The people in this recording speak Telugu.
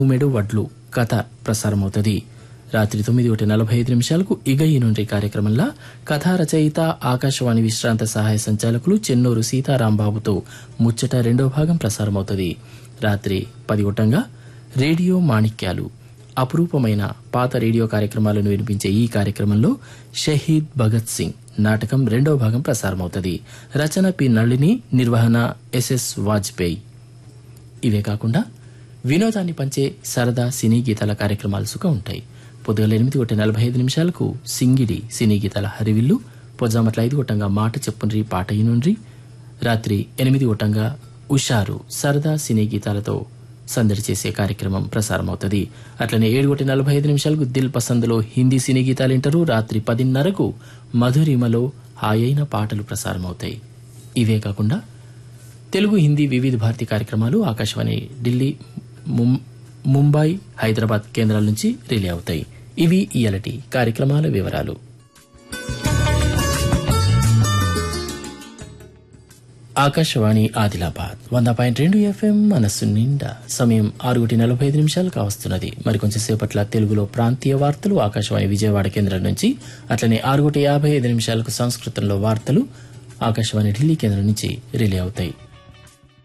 ఉమెడు వడ్లు కథ ప్రసారమవుతుంది రాత్రి తొమ్మిది ఒకటి నలభై ఐదు నిమిషాలకు ఇగ ఈ నుండి కార్యక్రమంలో కథా రచయిత ఆకాశవాణి విశ్రాంత సహాయ సంచాలకులు చెన్నూరు సీతారాంబాబుతో ముచ్చట రెండో భాగం ప్రసారమవుతుంది రాత్రి పది గొట్టంగా రేడియో మాణిక్యాలు అపురూపమైన పాత రేడియో కార్యక్రమాలను వినిపించే ఈ కార్యక్రమంలో షహీద్ భగత్ సింగ్ నాటకం రెండో భాగం ప్రసారమవుతుంది రచన పి నళిని నిర్వహణ ఎస్ఎస్ వాజ్పేయి ఇవే కాకుండా వినోదాన్ని పంచే సరదా సినీ గీతాల కార్యక్రమాలు సుఖ ఉంటాయి పొద్దుగల ఎనిమిది ఒకటి నలభై ఐదు నిమిషాలకు సింగిడి సినీ గీతాల హరివిల్లు పొద్దుమట్ల ఐదు గొట్టంగా మాట చెప్పుండ్రి పాట నుండ్రి రాత్రి ఎనిమిది గొట్టంగా ఉషారు సరదా సినీ గీతాలతో సందడి చేసే కార్యక్రమం ప్రసారమవుతుంది అట్లనే ఏడు ఒకటి నలభై ఐదు నిమిషాలకు దిల్ పసందులో హిందీ సినీ గీతాలు వింటారు రాత్రి పదిన్నరకు మధురిమలో హాయైన పాటలు ప్రసారమవుతాయి ఇవే కాకుండా తెలుగు హిందీ వివిధ భారతి కార్యక్రమాలు ఆకాశవాణి ఢిల్లీ ముం- ముంబై హైదరాబాద్ కేంద్రాల నుంచి రిలే అవుతాయి ఇవి ఇయలటి కార్యక్రమాల వివరాలు ఆకాశవాణి ఆదిలాబాద్ వంద పాయింట్ రెండు ఎఫ్ఎం మనస్సు నిండా సమయం ఆరు ఒకటి నలభై ఐదు నిమిషాలు కావస్తున్నది మరికొంచెం సేపట్ల తెలుగులో ప్రాంతీయ వార్తలు ఆకాశవాణి విజయవాడ కేంద్రం నుంచి అట్లనే ఆరు ఒకటి యాభై ఐదు నిమిషాలకు సంస్కృతంలో వార్తలు ఆకాశవాణి ఢిల్లీ కేంద్రం నుంచి రిలే అవుతాయి